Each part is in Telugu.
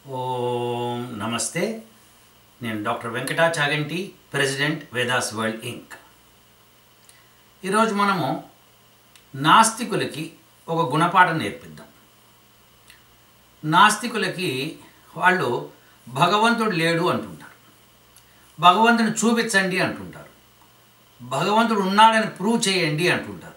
ఓం నమస్తే నేను doctor Venkata Chaganti president Vedas World Inc ఈరోజు మనము నాస్తికులకి ఒక గుణపాఠం నేర్పిద్దాం నాస్తికులకి వాళ్ళు భగవంతుడు లేడు అంటుంటారు భగవంతుని చూపించండి అంటుంటారు భగవంతుడు ఉన్నాడని ప్రూవ్ చేయండి అంటుంటారు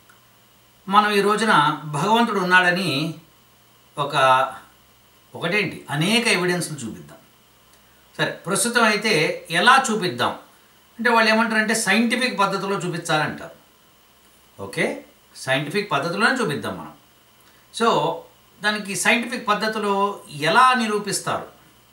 మనం ఈ రోజున భగవంతుడు ఉన్నాడని ఒక ఒకటేంటి అనేక ఎవిడెన్స్లు చూపిద్దాం సరే ప్రస్తుతం అయితే ఎలా చూపిద్దాం అంటే వాళ్ళు ఏమంటారంటే సైంటిఫిక్ పద్ధతిలో చూపించాలంటారు ఓకే సైంటిఫిక్ పద్ధతిలోనే చూపిద్దాం మనం సో దానికి సైంటిఫిక్ పద్ధతిలో ఎలా నిరూపిస్తారు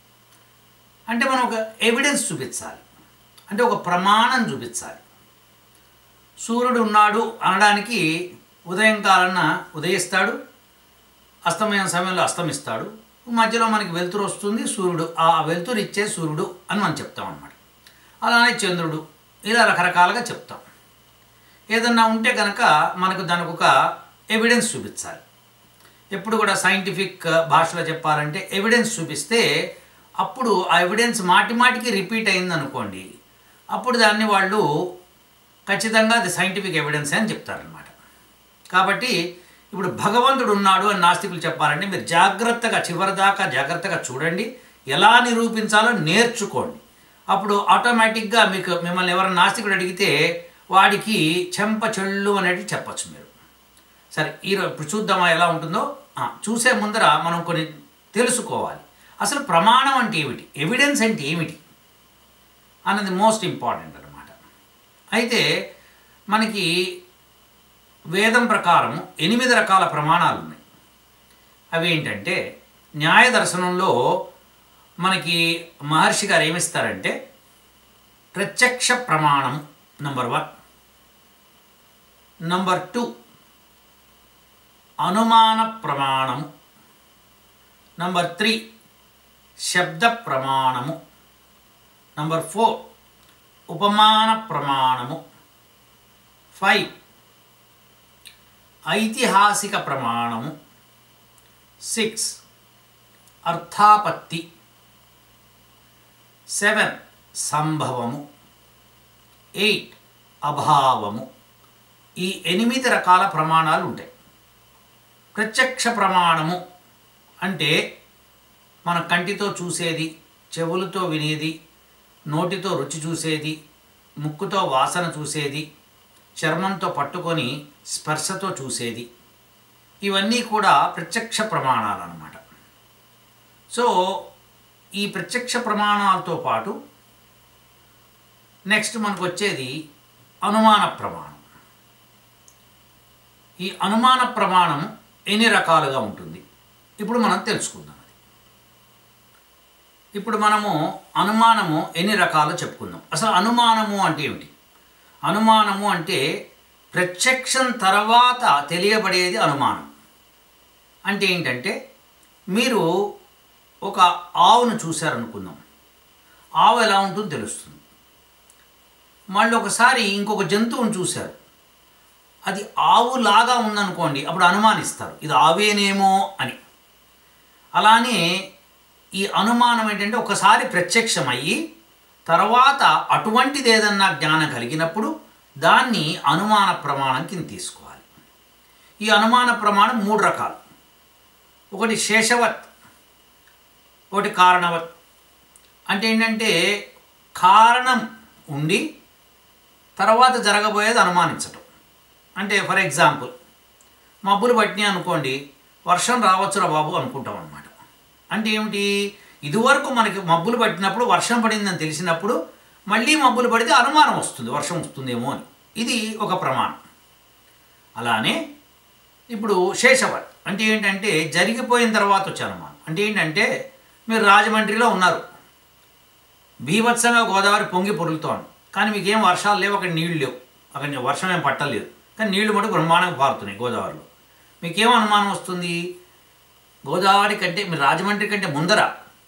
అంటే మనం ఒక ఎవిడెన్స్ చూపించాలి అంటే ఒక ప్రమాణం చూపించాలి సూర్యుడు ఉన్నాడు అనడానికి ఉదయం కాలన ఉదయిస్తాడు అస్తమయం సమయంలో అస్తమిస్తాడు మధ్యలో మనకి వెలుతురు వస్తుంది సూర్యుడు ఆ వెలుతురు ఇచ్చే సూర్యుడు అని మనం చెప్తాం అనమాట అలానే చంద్రుడు ఇలా రకరకాలుగా చెప్తాం ఏదన్నా ఉంటే కనుక మనకు దానికి ఒక ఎవిడెన్స్ చూపించాలి ఎప్పుడు కూడా సైంటిఫిక్ భాషలో చెప్పాలంటే ఎవిడెన్స్ చూపిస్తే అప్పుడు ఆ ఎవిడెన్స్ మాటి మాటికి రిపీట్ అయింది అనుకోండి అప్పుడు దాన్ని వాళ్ళు ఖచ్చితంగా అది సైంటిఫిక్ ఎవిడెన్స్ అని చెప్తారనమాట కాబట్టి ఇప్పుడు భగవంతుడు ఉన్నాడు అని నాస్తికులు చెప్పాలంటే మీరు జాగ్రత్తగా చివరిదాకా జాగ్రత్తగా చూడండి ఎలా నిరూపించాలో నేర్చుకోండి అప్పుడు ఆటోమేటిక్గా మీకు మిమ్మల్ని ఎవరైనా నాస్తికుడు అడిగితే వాడికి చెంప చెళ్ళు అనేది చెప్పచ్చు మీరు సరే ఈరోజు ఇప్పుడు చూద్దామా ఎలా ఉంటుందో ఆ, చూసే ముందర మనం కొన్ని తెలుసుకోవాలి అసలు ప్రమాణం అంటే ఏమిటి ఎవిడెన్స్ అంటే ఏమిటి అన్నది మోస్ట్ ఇంపార్టెంట్ అనమాట అయితే మనకి వేదం ప్రకారం ఎనిమిది రకాల ప్రమాణాలు ఉన్నాయి అవి ఏంటంటే న్యాయ దర్శనంలో మనకి మహర్షి గారు ఏమిస్తారంటే ప్రత్యక్ష ప్రమాణం నంబర్ వన్ నంబర్ టూ అనుమాన ప్రమాణము నంబర్ త్రీ శబ్ద ప్రమాణము నంబర్ ఫోర్ ఉపమాన ప్రమాణము ఫైవ్ ఐతిహాసిక ప్రమాణము సిక్స్ అర్థాపత్తి సెవెన్ సంభవము ఎయిట్ అభావము ఈ ఎనిమిది రకాల ప్రమాణాలు ఉంటాయి ప్రత్యక్ష ప్రమాణము అంటే మన కంటితో చూసేది చెవులతో వినేది నోటితో రుచి చూసేది ముక్కుతో వాసన చూసేది చర్మంతో పట్టుకొని స్పర్శతో చూసేది ఇవన్నీ కూడా ప్రత్యక్ష ప్రమాణాలు అన్నమాట సో ఈ ప్రత్యక్ష ప్రమాణాలతో పాటు నెక్స్ట్ మనకు వచ్చేది అనుమాన ప్రమాణం ఈ అనుమాన ప్రమాణం ఎన్ని రకాలుగా ఉంటుంది ఇప్పుడు మనం తెలుసుకుందాం అది ఇప్పుడు మనము అనుమానము ఎన్ని రకాలు చెప్పుకుందాం అసలు అనుమానము అంటే ఏమిటి అనుమానము అంటే ప్రత్యక్షం తర్వాత తెలియబడేది అనుమానం అంటే ఏంటంటే మీరు ఒక ఆవును చూశారనుకుందాం ఆవు ఎలా ఉంటుందో తెలుస్తుంది మళ్ళీ ఒకసారి ఇంకొక జంతువును చూశారు అది ఆవులాగా ఉందనుకోండి అప్పుడు అనుమానిస్తారు ఇది ఆవేనేమో అని అలానే ఈ అనుమానం ఏంటంటే ఒకసారి ప్రత్యక్షమయ్యి తర్వాత అటువంటిది ఏదన్నా జ్ఞానం కలిగినప్పుడు దాన్ని అనుమాన ప్రమాణం కింద తీసుకోవాలి ఈ అనుమాన ప్రమాణం మూడు రకాలు ఒకటి శేషవత్ ఒకటి కారణవత్ అంటే ఏంటంటే కారణం ఉండి తర్వాత జరగబోయేది అనుమానించటం అంటే ఫర్ ఎగ్జాంపుల్ మబ్బులు పట్టినాయి అనుకోండి వర్షం రావచ్చురా బాబు అనుకుంటాం అనమాట అంటే ఏమిటి ఇదివరకు మనకి మబ్బులు పట్టినప్పుడు వర్షం పడిందని తెలిసినప్పుడు మళ్ళీ మబ్బులు పడితే అనుమానం వస్తుంది వర్షం వస్తుందేమో అని ఇది ఒక ప్రమాణం అలానే ఇప్పుడు శేషవత్ అంటే ఏంటంటే జరిగిపోయిన తర్వాత వచ్చే అనుమానం అంటే ఏంటంటే మీరు రాజమండ్రిలో ఉన్నారు బీభత్సంగా గోదావరి పొంగి పొరులుతోంది కానీ మీకు ఏం వర్షాలు లేవు అక్కడ నీళ్ళు లేవు అక్కడ వర్షం ఏం పట్టలేదు కానీ నీళ్లు మటుకు బ్రహ్మాండంగా పారుతున్నాయి గోదావరిలో మీకేం అనుమానం వస్తుంది గోదావరి కంటే మీరు రాజమండ్రి కంటే ముందర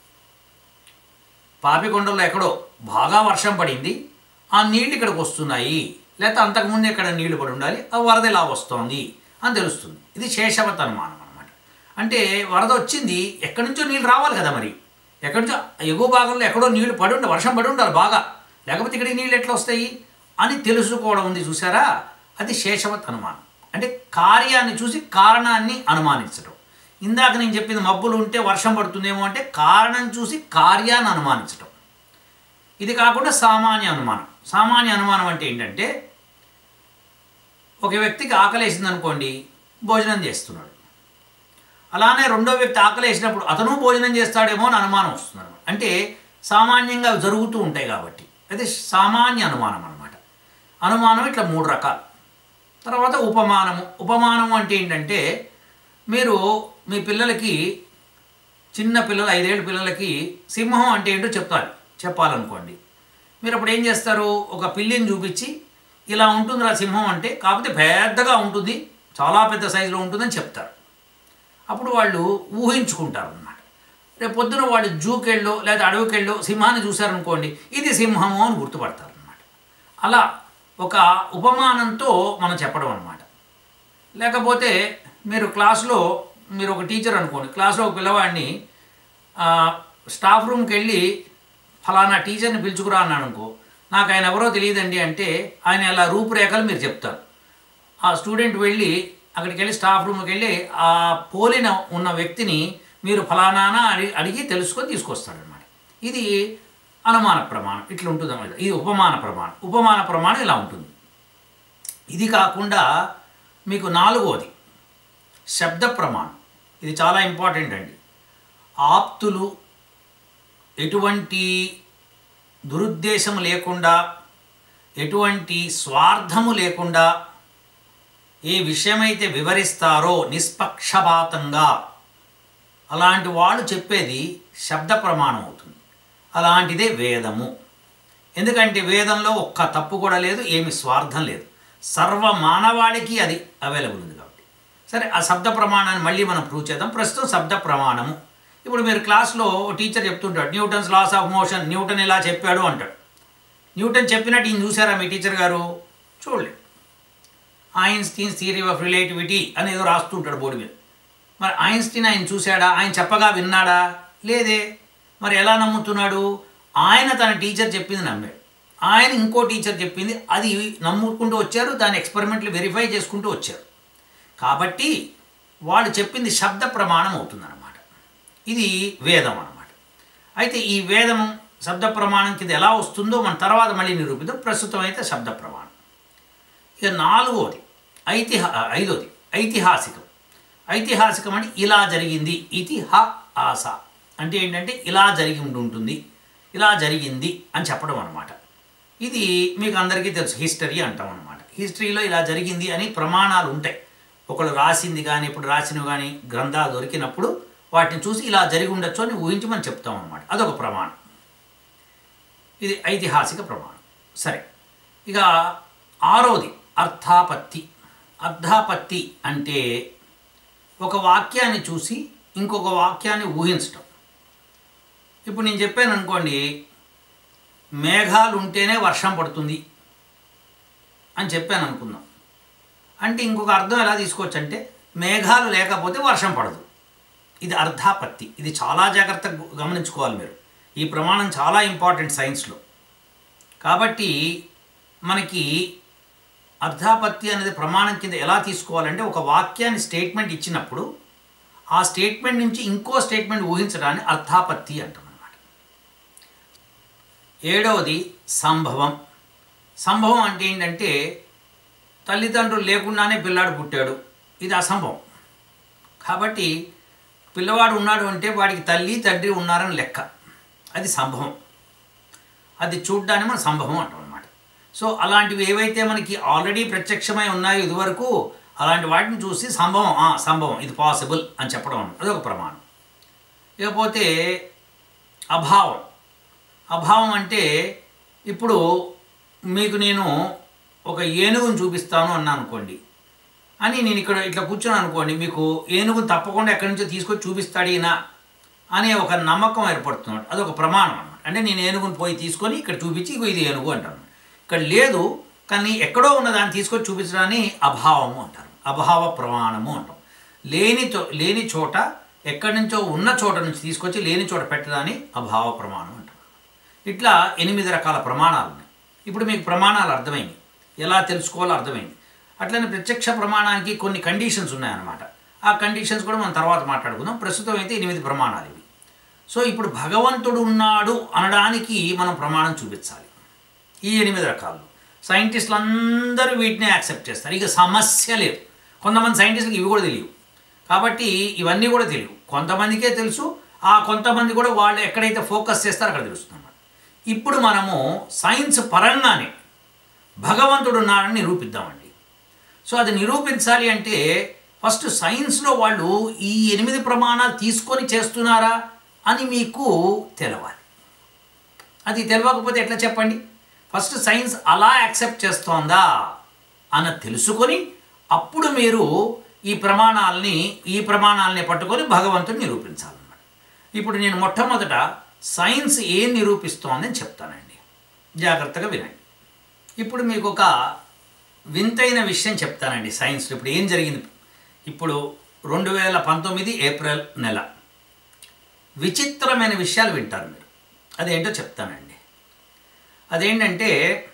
పాపికొండలో ఎక్కడో బాగా వర్షం పడింది ఆ నీళ్ళు ఇక్కడికి వస్తున్నాయి లేకపోతే అంతకుముందు ఎక్కడ నీళ్లు పడి ఉండాలి ఆ వరద ఇలా వస్తోంది అని తెలుస్తుంది ఇది శేషవత్ అనుమానం అనమాట అంటే వరద వచ్చింది ఎక్కడి నుంచో నీళ్ళు రావాలి కదా మరి ఎక్కడి నుంచో ఎగువ భాగంలో ఎక్కడో నీళ్లు పడి ఉండాలి వర్షం పడి ఉండాలి బాగా లేకపోతే ఇక్కడికి నీళ్ళు ఎట్లా వస్తాయి అని తెలుసుకోవడం ఉంది చూసారా అది శేషవత్ అనుమానం అంటే కార్యాన్ని చూసి కారణాన్ని అనుమానించడం ఇందాక నేను చెప్పింది మబ్బులు ఉంటే వర్షం పడుతుందేమో అంటే కారణం చూసి కార్యాన్ని అనుమానించడం ఇది కాకుండా సామాన్య అనుమానం సామాన్య అనుమానం అంటే ఏంటంటే ఒక వ్యక్తికి ఆకలేసింది అనుకోండి భోజనం చేస్తున్నాడు అలానే రెండో వ్యక్తి ఆకలేసినప్పుడు అతను భోజనం చేస్తాడేమో అని అనుమానం వస్తుంది అనమాట అంటే సామాన్యంగా అవి జరుగుతూ ఉంటాయి కాబట్టి అది సామాన్య అనుమానం అనమాట అనుమానం ఇట్లా మూడు రకాలు తర్వాత ఉపమానము ఉపమానము అంటే ఏంటంటే మీరు మీ పిల్లలకి చిన్న పిల్లలు ఐదేళ్ళ పిల్లలకి సింహం అంటే ఏంటో చెప్తారు చెప్పాలనుకోండి మీరు అప్పుడు ఏం చేస్తారు ఒక పిల్లిని చూపించి ఇలా ఉంటుందిరా సింహం అంటే కాకపోతే పెద్దగా ఉంటుంది చాలా పెద్ద సైజులో ఉంటుందని చెప్తారు అప్పుడు వాళ్ళు ఊహించుకుంటారు అన్నమాట రేపు పొద్దున వాళ్ళు జూకెళ్ళో లేదా అడవికెళ్ళో సింహాన్ని చూశారనుకోండి ఇది సింహము అని గుర్తుపడతారు అనమాట అలా ఒక ఉపమానంతో మనం చెప్పడం అనమాట లేకపోతే మీరు క్లాస్లో మీరు ఒక టీచర్ అనుకోండి క్లాస్లో ఒక పిల్లవాడిని ఆ, స్టాఫ్ రూమ్కి వెళ్ళి ఫలానా టీచర్ని పిలుచుకురా అన్నాను అనుకో నాకు ఆయన ఎవరో తెలియదండి అంటే ఆయన అలా రూపురేఖలు మీరు చెప్తారు ఆ స్టూడెంట్ వెళ్ళి అక్కడికి వెళ్ళి స్టాఫ్ రూమ్కి వెళ్ళి ఆ పోలిన ఉన్న వ్యక్తిని మీరు ఫలానా అడిగి అడిగి తెలుసుకొని తీసుకొస్తాడనమాట ఇది అనుమాన ప్రమాణం ఇట్లా ఉంటుంది అన్నమాట ఇది ఉపమాన ప్రమాణం ఉపమాన ప్రమాణం ఇలా ఉంటుంది ఇది కాకుండా మీకు నాలుగోది శబ్ద ప్రమాణం ఇది చాలా ఇంపార్టెంట్ అండి ఆప్తులు ఎటువంటి దురుద్దేశం లేకుండా ఎటువంటి స్వార్థము లేకుండా ఏ విషయమైతే వివరిస్తారో నిష్పక్షపాతంగా అలాంటి వాళ్ళు చెప్పేది శబ్ద ప్రమాణం అవుతుంది అలాంటిదే వేదము ఎందుకంటే వేదంలో ఒక్క తప్పు కూడా లేదు ఏమి స్వార్థం లేదు సర్వ మానవాళికి అది అవైలబుల్ ఉంది కాబట్టి సరే ఆ శబ్ద ప్రమాణాన్ని మళ్ళీ మనం ప్రూవ్ చేద్దాం ప్రస్తుతం శబ్ద ప్రమాణము ఇప్పుడు మీరు క్లాస్లో టీచర్ చెప్తుంటాడు Newton's laws of motion Newton ఇలా చెప్పాడు అంటాడు న్యూటన్ చెప్పినట్టు ఈయన చూసారా మీ టీచర్ గారు చూడలేదు ఐన్స్టీన్స్ థియరీ ఆఫ్ రిలేటివిటీ అని ఏదో రాస్తుంటాడు బోర్డు మీద మరి ఐన్స్టీన్ ఆయన చూశాడా ఆయన చెప్పగా విన్నాడా లేదే మరి ఎలా నమ్ముతున్నాడు ఆయన తన టీచర్ చెప్పింది నమ్మాడు ఆయన ఇంకో టీచర్ చెప్పింది అది నమ్ముకుంటూ వచ్చారు దాని ఎక్స్పెరిమెంట్లు వెరిఫై చేసుకుంటూ వచ్చారు కాబట్టి వాళ్ళు చెప్పింది శబ్ద ప్రమాణం అవుతుందన్నమాట ఇది వేదం అన్నమాట అయితే ఈ వేదం శబ్ద ప్రమాణం కింద ఎలా వస్తుందో మన తర్వాత మళ్ళీ నిరూపిద్దాం ప్రస్తుతం అయితే శబ్ద ప్రమాణం ఇక నాలుగోది ఐతిహా ఐదోది ఐతిహాసికం ఐతిహాసికం అంటే ఇలా జరిగింది ఇతిహ ఆస అంటే ఏంటంటే ఇలా జరిగి ఉండి ఉంటుంది ఇలా జరిగింది అని చెప్పడం అనమాట ఇది మీకు అందరికీ తెలుసు హిస్టరీ అంటాం అనమాట హిస్టరీలో ఇలా జరిగింది అని ప్రమాణాలు ఉంటాయి ఒకళ్ళు రాసింది కానీ ఇప్పుడు రాసినవి కానీ గ్రంథాలు దొరికినప్పుడు వాటిని చూసి ఇలా జరిగి ఉండొచ్చు అని ఊహించి మనం చెప్తాం అనమాట అదొక ప్రమాణం ఇది ఐతిహాసిక ప్రమాణం సరే ఇక ఆరోది అర్థాపత్తి అర్థాపత్తి అంటే ఒక వాక్యాన్ని చూసి ఇంకొక వాక్యాన్ని ఊహించటం ఇప్పుడు నేను చెప్పాను అనుకోండి మేఘాలు ఉంటేనే వర్షం పడుతుంది అని చెప్పాను అనుకుందాం అంటే ఇంకొక అర్థం ఎలా తీసుకోవచ్చు అంటే మేఘాలు లేకపోతే వర్షం పడదు ఇది అర్ధాపత్తి ఇది చాలా జాగ్రత్తగా గు- గమనించుకోవాలి మీరు ఈ ప్రమాణం చాలా ఇంపార్టెంట్ సైన్స్లో కాబట్టి మనకి అర్ధాపత్తి అనేది ప్రమాణం కింద ఎలా తీసుకోవాలంటే ఒక వాక్యాన్ని స్టేట్మెంట్ ఇచ్చినప్పుడు ఆ స్టేట్మెంట్ నుంచి ఇంకో స్టేట్మెంట్ ఊహించడాన్ని అర్థాపత్తి అంటాం అన్నమాట ఏడవది సంభవం సంభవం అంటే ఏంటంటే తల్లిదండ్రులు లేకుండానే పిల్లాడు పుట్టాడు ఇది అసంభవం కాబట్టి పిల్లవాడు ఉన్నాడు అంటే వాడికి తల్లి తండ్రి ఉన్నారని లెక్క అది సంభవం అది చూడ్డాన్ని మనం సంభవం అంటాం అనమాట సో అలాంటివి ఏవైతే మనకి ఆల్రెడీ ప్రత్యక్షమై ఉన్నాయో ఇదివరకు అలాంటి వాటిని చూసి సంభవం ఆ, సంభవం ఇది పాసిబుల్ అని చెప్పడం అన్నమాట. అదొక ప్రమాణం ఇకపోతే అభావం అభావం అంటే ఇప్పుడు మీకు నేను ఒక ఏనుగును చూపిస్తాను అన్నా అనుకోండి అని నేను ఇక్కడ ఇట్లా కూర్చొని అనుకోండి మీకు ఏనుగును తప్పకుండా ఎక్కడి నుంచో తీసుకొచ్చి చూపిస్తాడు ఈయన అనే ఒక నమ్మకం ఏర్పడుతున్నాడు అదొక ప్రమాణం అన్నమాట అంటే నేను ఏనుగును పోయి తీసుకొని ఇక్కడ చూపించి ఇగో ఇది ఏనుగు అంటాను ఇక్కడ లేదు కానీ ఎక్కడో ఉన్న దాన్ని తీసుకొచ్చి చూపించడాన్ని అభావము అంటారు అభావ ప్రమాణము అంటాం లేని చో లేని చోట ఎక్కడి నుంచో ఉన్న చోట నుంచి తీసుకొచ్చి లేని చోట పెట్టడాన్ని అభావ ప్రమాణం అంటారు ఇట్లా ఎనిమిది రకాల ప్రమాణాలు ఉన్నాయి ఇప్పుడు మీకు ప్రమాణాలు అర్థమైంది ఎలా తెలుసుకోవాలో అర్థమైంది అట్లనే ప్రత్యక్ష ప్రమాణానికి కొన్ని కండిషన్స్ ఉన్నాయన్నమాట ఆ కండిషన్స్ కూడా మనం తర్వాత మాట్లాడుకుందాం ప్రస్తుతం అయితే ఎనిమిది ప్రమాణాలు ఇవి సో ఇప్పుడు భగవంతుడు ఉన్నాడు అనడానికి మనం ప్రమాణం చూపించాలి ఈ ఎనిమిది రకాలు సైంటిస్టులు అందరూ వీటిని యాక్సెప్ట్ చేస్తారు ఇక సమస్య లేదు కొంతమంది సైంటిస్టులకు ఇవి కూడా తెలియవు కాబట్టి ఇవన్నీ కూడా తెలియవు కొంతమందికే తెలుసు ఆ కొంతమంది కూడా వాళ్ళు ఎక్కడైతే ఫోకస్ చేస్తారో అక్కడ తెలుస్తుంది అన్నమాట ఇప్పుడు మనము సైన్స్ పరంగానే భగవంతుడు ఉన్నాడని నిరూపిద్దామండి సో అది నిరూపించాలి అంటే ఫస్ట్ సైన్స్లో వాళ్ళు ఈ ఎనిమిది ప్రమాణాలు తీసుకొని చేస్తున్నారా అని మీకు తెలవాలి అది తెలియకపోతే ఎట్లా చెప్పండి ఫస్ట్ సైన్స్ అలా యాక్సెప్ట్ చేస్తోందా అని తెలుసుకొని అప్పుడు మీరు ఈ ప్రమాణాలని ఈ ప్రమాణాలని పట్టుకొని భగవంతుని నిరూపించాలన్నమాట ఇప్పుడు నేను మొట్టమొదట సైన్స్ ఏం నిరూపిస్తోందని చెప్తానండి జాగ్రత్తగా వినండి ఇప్పుడు మీకు ఒక వింతైన విషయం చెప్తానండి సైన్స్లో ఇప్పుడు ఏం జరిగింది ఇప్పుడు రెండు వేల పంతొమ్మిది ఏప్రిల్ నెల విచిత్రమైన విషయాలు వింటారు మీరు అదేంటో చెప్తానండి అదేంటంటే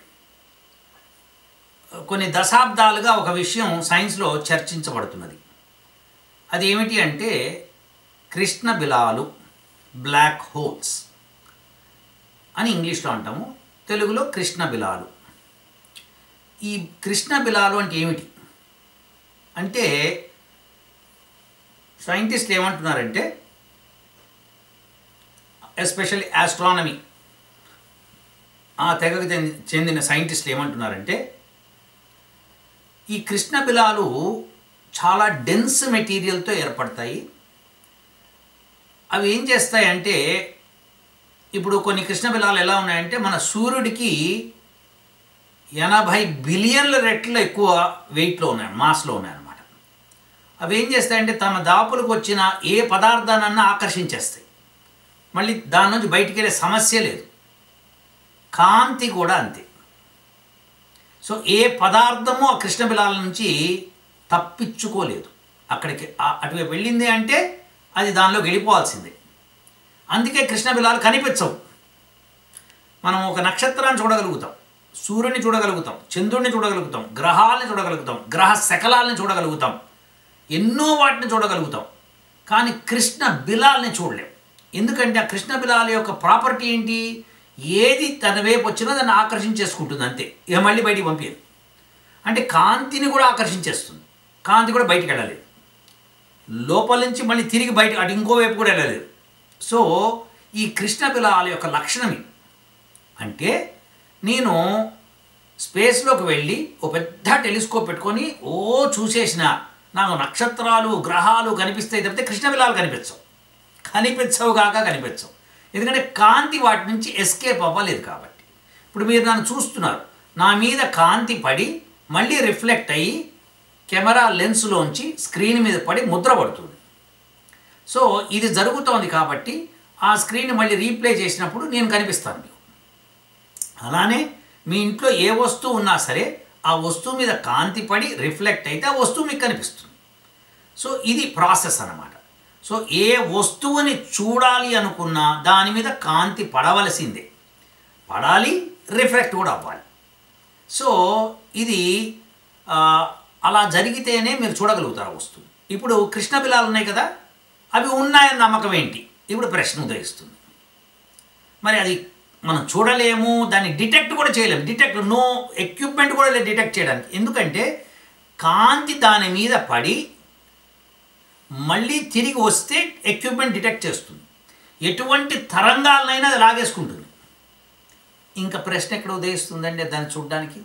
కొన్ని దశాబ్దాలుగా ఒక విషయం సైన్స్లో చర్చించబడుతున్నది అది ఏమిటి అంటే కృష్ణ బిలాలు బ్లాక్ హోల్స్ అని ఇంగ్లీష్లో అంటాము తెలుగులో కృష్ణ బిలాలు ఈ కృష్ణ బిలాలు అంటే ఏమిటి అంటే సైంటిస్టులు ఏమంటున్నారంటే ఎస్పెషల్లీ ఆస్ట్రానమీ ఆ తెగకు చెంది- చెందిన సైంటిస్టులు ఏమంటున్నారంటే ఈ కృష్ణ బిలాలు చాలా డెన్స్ మెటీరియల్తో ఏర్పడతాయి అవి ఏం చేస్తాయంటే ఇప్పుడు కొన్ని కృష్ణ బిలాలు ఎలా ఉన్నాయంటే మన సూర్యుడికి ఎనభై బిలియన్ల రెట్లు ఎక్కువ వెయిట్లో ఉన్నాయి మాస్లో ఉన్నాయన్నమాట అవి ఏం చేస్తాయంటే తమ దాపులకు వచ్చిన ఏ పదార్థానన్నా ఆకర్షించేస్తాయి మళ్ళీ దాని నుంచి బయటికి వెళ్ళే సమస్య లేదు కాంతి కూడా అంతే సో ఏ పదార్థము ఆ కృష్ణ బిలాల నుంచి తప్పించుకోలేదు అక్కడికి ఆ- అటువైపు వెళ్ళింది అంటే అది దానిలోకి వెళ్ళిపోవాల్సిందే అందుకే కృష్ణ బిలాలు కనిపించవు మనం ఒక నక్షత్రాన్ని చూడగలుగుతాం సూర్యుని చూడగలుగుతాం చంద్రుడిని చూడగలుగుతాం గ్రహాలని చూడగలుగుతాం గ్రహ శకలాలని చూడగలుగుతాం ఎన్నో వాటిని చూడగలుగుతాం కానీ కృష్ణ బిలాల్ని చూడలేం ఎందుకంటే ఆ కృష్ణ బిలాల యొక్క ప్రాపర్టీ ఏంటి ఏది తన వైపు వచ్చినా దాన్ని ఆకర్షించేసుకుంటుంది అంతే ఇక మళ్ళీ బయటికి పంపించదు అంటే కాంతిని కూడా ఆకర్షించేస్తుంది కాంతి కూడా బయటికి వెళ్ళలేదు లోపల నుంచి మళ్ళీ తిరిగి బయట అటు ఇంకో వైపు కూడా వెళ్ళలేదు సో ఈ కృష్ణ బిలాల యొక్క లక్షణం ఇది అంటే నేను స్పేస్లోకి వెళ్ళి ఓ పెద్ద టెలిస్కోప్ పెట్టుకొని ఓ చూసేసిన నాకు నక్షత్రాలు గ్రహాలు కనిపిస్తాయి తప్పితే కృష్ణ బిలాలు కనిపించవు కనిపించవు కాక కనిపించవు ఎందుకంటే కాంతి వాటి నుంచి ఎస్కేప్ అవ్వలేదు కాబట్టి ఇప్పుడు మీరు నన్ను చూస్తున్నారు నా మీద కాంతి పడి మళ్ళీ రిఫ్లెక్ట్ అయ్యి కెమెరా లెన్స్లోంచి స్క్రీన్ మీద పడి ముద్ర పడుతుంది సో ఇది జరుగుతోంది కాబట్టి ఆ స్క్రీన్ మళ్ళీ రీప్లే చేసినప్పుడు నేను కనిపిస్తాను మీకు అలానే మీ ఇంట్లో ఏ వస్తువు ఉన్నా సరే ఆ వస్తువు మీద కాంతి పడి రిఫ్లెక్ట్ అయితే ఆ వస్తువు మీకు కనిపిస్తుంది సో ఇది ప్రాసెస్ అన్నమాట సో ఏ వస్తువుని చూడాలి అనుకున్నా దాని మీద కాంతి పడవలసిందే పడాలి రిఫ్లెక్ట్ కూడా అవ్వాలి సో ఇది ఆ, అలా జరిగితేనే మీరు చూడగలుగుతారు ఆ వస్తువు ఇప్పుడు కృష్ణ బిలాలు ఉన్నాయి కదా అవి ఉన్నాయన్న నమ్మకం ఏంటి ఇప్పుడు ప్రశ్న ఉదయిస్తుంది మరి అది మనం చూడలేము దాన్ని డిటెక్ట్ కూడా చేయలేము డిటెక్ట్ నో ఎక్విప్మెంట్ కూడా లేదు డిటెక్ట్ చేయడానికి ఎందుకంటే కాంతి దాని మీద పడి మళ్ళీ తిరిగి వస్తే ఎక్విప్మెంట్ డిటెక్ట్ చేస్తుంది ఎటువంటి తరంగాలనైనా అది లాగేసుకుంటుంది ఇంకా ప్రశ్న ఎక్కడ ఉదయిస్తుందండి దాన్ని చూడడానికి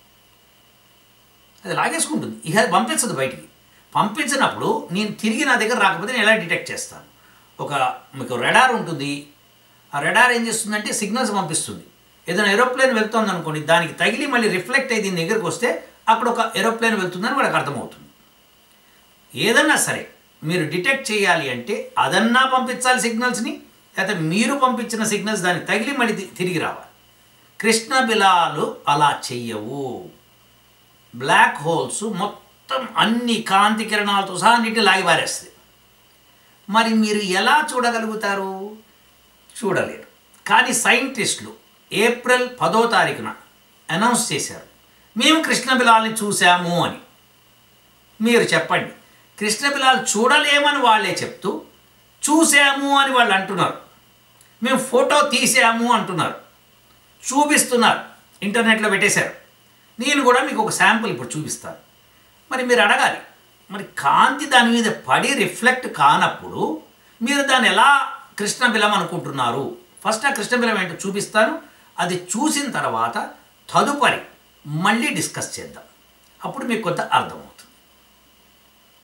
అది లాగేసుకుంటుంది ఇక అది పంపించదు బయటికి పంపించినప్పుడు నేను తిరిగి నా దగ్గర రాకపోతే నేను ఎలా డిటెక్ట్ చేస్తాను ఒక మీకు రెడార్ ఉంటుంది ఆ రెడార్ ఏం చేస్తుందంటే సిగ్నల్స్ పంపిస్తుంది ఏదైనా ఏరోప్లేన్ వెళ్తుంది అనుకోండి దానికి తగిలి మళ్ళీ రిఫ్లెక్ట్ అయ్యి దీని దగ్గరికి వస్తే అక్కడ ఒక ఏరోప్లేన్ వెళ్తుందని వాళ్ళకి అర్థమవుతుంది ఏదన్నా సరే మీరు డిటెక్ట్ చేయాలి అంటే అదన్నా పంపించాలి సిగ్నల్స్ని లేకపోతే మీరు పంపించిన సిగ్నల్స్ దానికి తగిలి మళ్ళీ తి- తిరిగి రావాలి కృష్ణ బిలాలు అలా చెయ్యవు బ్లాక్ హోల్స్ మొత్తం మొత్తం అన్ని కాంతి కిరణాలతో సహా నీటిని లాగి పారేస్తుంది మరి మీరు ఎలా చూడగలుగుతారు చూడలేరు కానీ సైంటిస్టులు ఏప్రిల్ పదో తారీఖున అనౌన్స్ చేశారు మేము కృష్ణ బిలాల్ని చూసాము అని మీరు చెప్పండి కృష్ణ బిలాల్ చూడలేమని వాళ్ళే చెప్తూ చూసాము అని వాళ్ళు అంటున్నారు మేము ఫోటో తీసాము అంటున్నారు చూపిస్తున్నారు ఇంటర్నెట్లో పెట్టేశారు నేను కూడా మీకు ఒక శాంపుల్ ఇప్పుడు చూపిస్తాను మరి మీరు అడగాలి మరి కాంతి దాని మీద పడి రిఫ్లెక్ట్ కానప్పుడు మీరు దాన్ని ఎలా కృష్ణ బిలం అనుకుంటున్నారు ఫస్ట్ ఆ కృష్ణ బిలం ఏంటో చూపిస్తాను అది చూసిన తర్వాత తదుపరి మళ్ళీ డిస్కస్ చేద్దాం అప్పుడు మీకు కొంత అర్థం